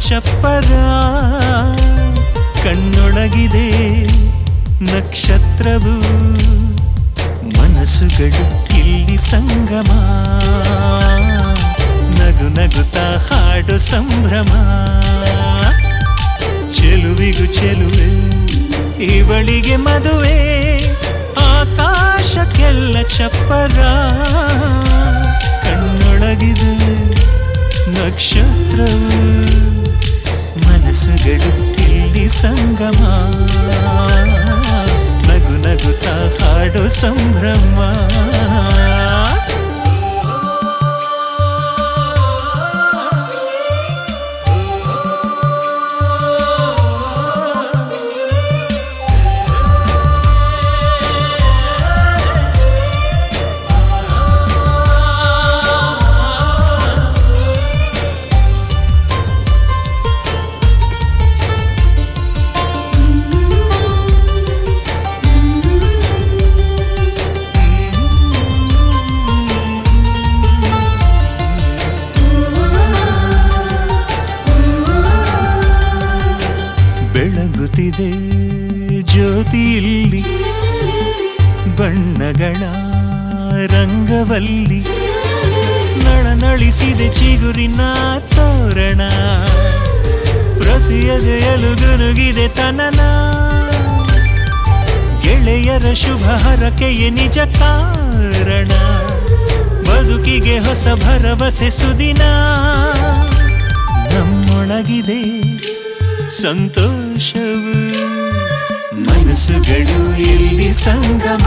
ಚಪ್ಪರ ಕಣ್ಣೊಳಗಿದೆ ನಕ್ಷತ್ರವು ಮನಸ್ಸುಗಳು ಇಲ್ಲಿ ಸಂಗಮ ನಗು ನಗುತ್ತಾ ಹಾಡು ಸಂಭ್ರಮ ಚೆಲುವಿಗೂ ಚೆಲುವೆ ಇವಳಿಗೆ ಮದುವೆ ಆಕಾಶಕ್ಕೆಲ್ಲ ಚಪ್ಪರ ಕಣ್ಣೊಳಗಿದೆ ನಕ್ಷತ್ರವು ಮನಸ್ಸುಗಳು ಇಲ್ಲಿ ಸಂಗಮ ನಗು ನಗುತ್ತಾ ಹಾಡು ಸಂಭ್ರಮ ಬೆಳಗುತ್ತಿದೆ ಜ್ಯೋತಿಯಲ್ಲಿ ಬಣ್ಣಗಳ ರಂಗವಲ್ಲಿ ನಳನಳಿಸಿದೆ ಚಿಗುರಿನ ತೋರಣ ಪ್ರತಿಯದೆಯಲು ಗುನುಗಿದೆ ತನನ ಗೆಳೆಯರ ಶುಭ ಹರಕೆಯೇ ನಿಜ ಕಾರಣ ಬದುಕಿಗೆ ಹೊಸ ಭರವಸೆ ಸುದಿನ ನಮ್ಮೊಳಗಿದೆ ಸಂತೋಷವು ಮನಸ್ಸುಗಳು ಇಲ್ಲಿ ಸಂಗಮ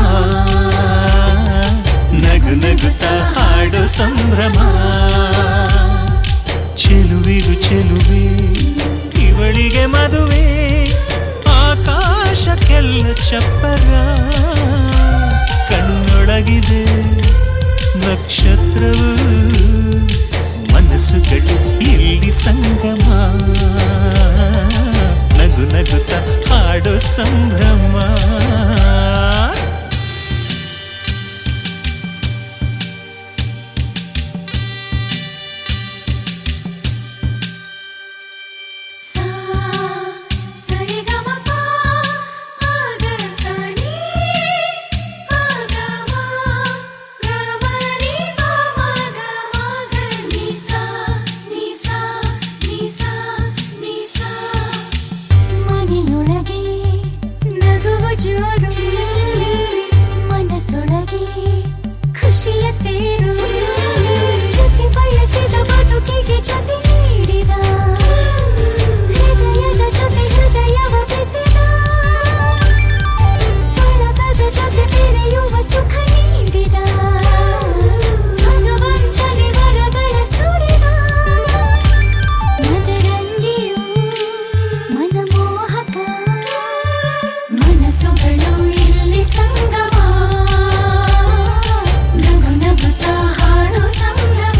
ನಗು ನಗುತ್ತಾ ಹಾಡು ಸಂಭ್ರಮ ಚೆಲುವಿಗೂ ಚೆಲುವೆ ಇವಳಿಗೆ ಮದುವೆ ಆಕಾಶಕ್ಕೆಲ್ಲ ಚಪ್ಪರ ಕಣ್ಣೊಳಗಿದೆ ನಕ್ಷತ್ರವು ಮನಸ್ಸುಗಳು ಇಲ್ಲಿ ಸಂಗಮ ನಗು ನಗುತ್ತ ಹಾಡು ಸಂಭ್ರಮ ಸಾ ಸರಿಗಮಪ ಆಗ ಸನಿ ಆಗಮ ಗಮನಿ ಪಮಗ ಮಗ ನಿಸಾ ನಿಸಾ ನಿಸಾ ನಿಸಾ ಮನೆಯೊಳಗೆ ನಗುವ ಜೋರು ಮನಸ್ಸೊಳಗೆ ಖುಷಿಯ ತೇರು ಜೊತೆ ಬಯಸಿದ ಬದುಕಿಗೆ ಜೊತೆ ನೀಡಿದ ಹೃದಯದ ಜೊತೆ ಹೃದಯವ ಬೆಸೆದ ಬಳಗದ ಜೊತೆ ಬೆರೆಯುವ ಸುಖ ನೀಡಿದ ಭಗವಂತನೇ ವರಗಳ ಸುರಿದ ಮದರಂಗಿಯು ಮನಮೋಹಕ ಮನಸ್ಸುಗಳು ಇಲ್ಲಿ ಸಂಗಮ ನಗು ನಗುತ್ತಾ ಹಾಡು ಸಂಭ್ರಮ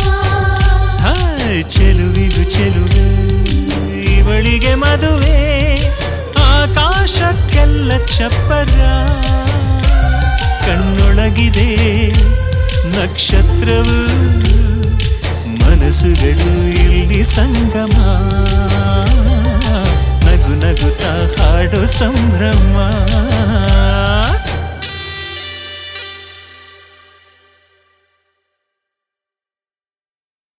ಹಾಯ್ ಚೆಲುವಿಗೂ ಚೆಲುವೆ ಇವಳಿಗೆ ಮದುವೆ ಆಕಾಶಕ್ಕೆಲ್ಲ ಚಪ್ಪರ ಕಣ್ಣೊಳಗಿದೆ ನಕ್ಷತ್ರವು ಮನಸ್ಸುಗಳು ಇಲ್ಲಿ ಸಂಗಮ ನಗು ನಗುತ್ತಾ ಹಾಡು ಸಂಭ್ರಮ